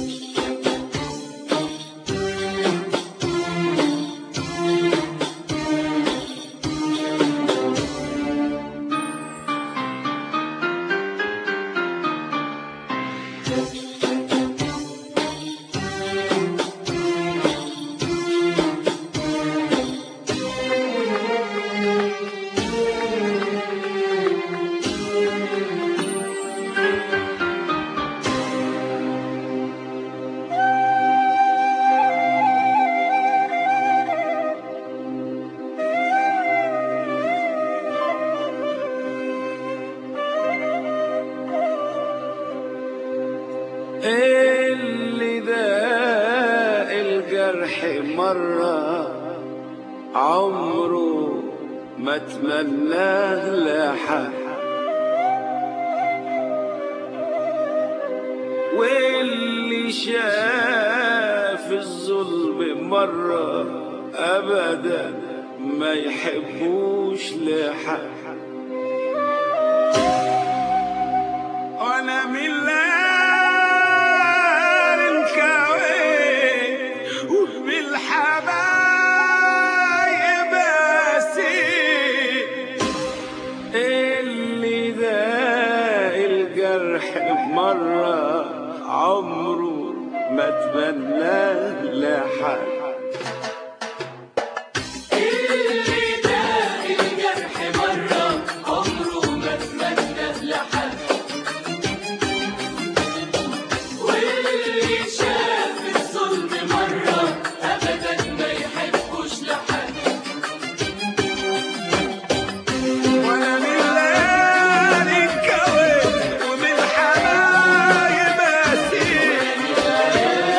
اللي ذاق الجرح مرة عمره ما تمناه لحد واللي شاف الظلم مرة أبدا ما يحبوش لحد وانا من ليالي الكوين وبالحبايب اسير اللي ذاق الجرح مرة عمره ما تمناه لحد وانا من ليالي الكوين ومن حبايب اسير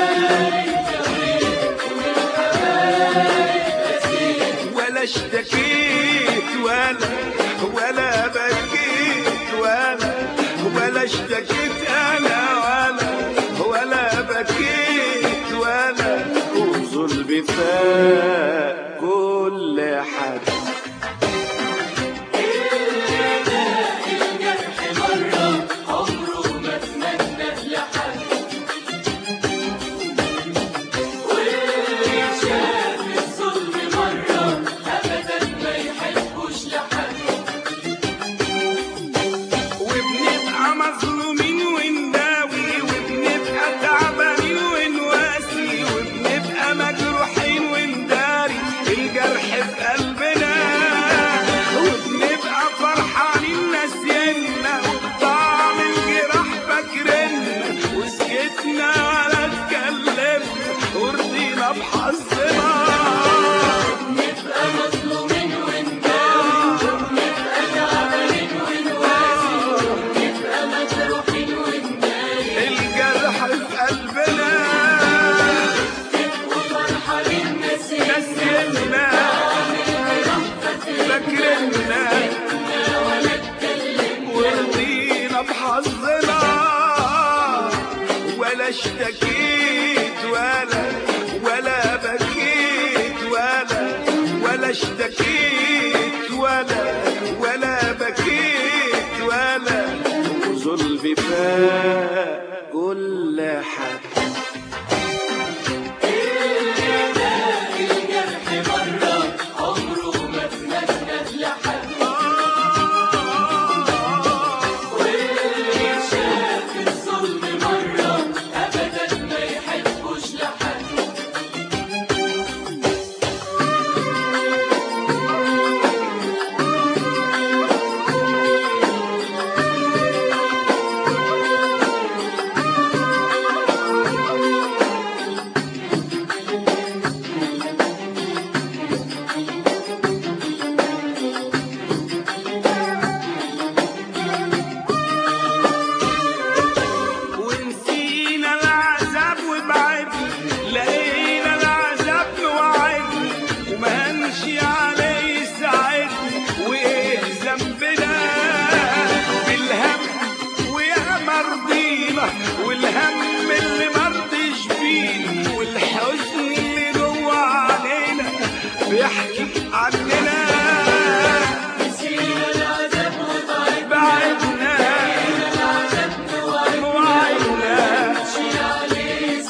ولا اشتكيت ولا ولا بكيت ولا ولا اشتكيت انا ولا ولا بكيت ولا وظلمي فاق كل حد وبنبقى مظلومين ونداوي وبنبقى تعبانين ونواسي وبنبقى مجروحين ونداري الجرح في قلبنا وبنبقى فرحانين ناسينا وبطعم الجراح فاكريننا وسكتنا ولا اتكلمنا ورضينا بحظنا الجرح في قلبنا نسينا فاكرنا ورضينا بحظنا ولا اشتكيت ولا ولا بكيت ولا ولا اشتكيت ولا ولا بكيت ولا وظلمي فاق كل حد ونسينا العذاب وبعدنا لقينا العذاب موعدنا وما هنشي عليه يساعدنا وايه ذنبنا بالهم ويا مرضينا والهم اللي مرضيش فينا والحزن اللي جوه علينا بيحكي عننا بعدنا وعينا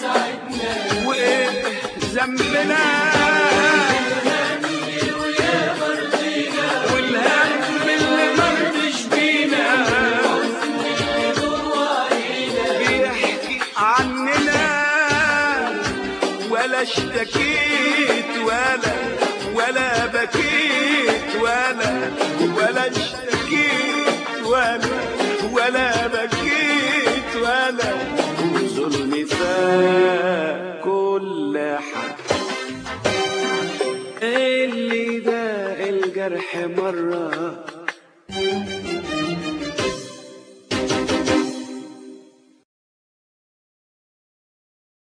ولا اشتكيت ولا ولا بكيت ولا ولا اشتكيت ولا ولا بكيت ولا ظلمي فاق كل حد اللي ده الجرح مرة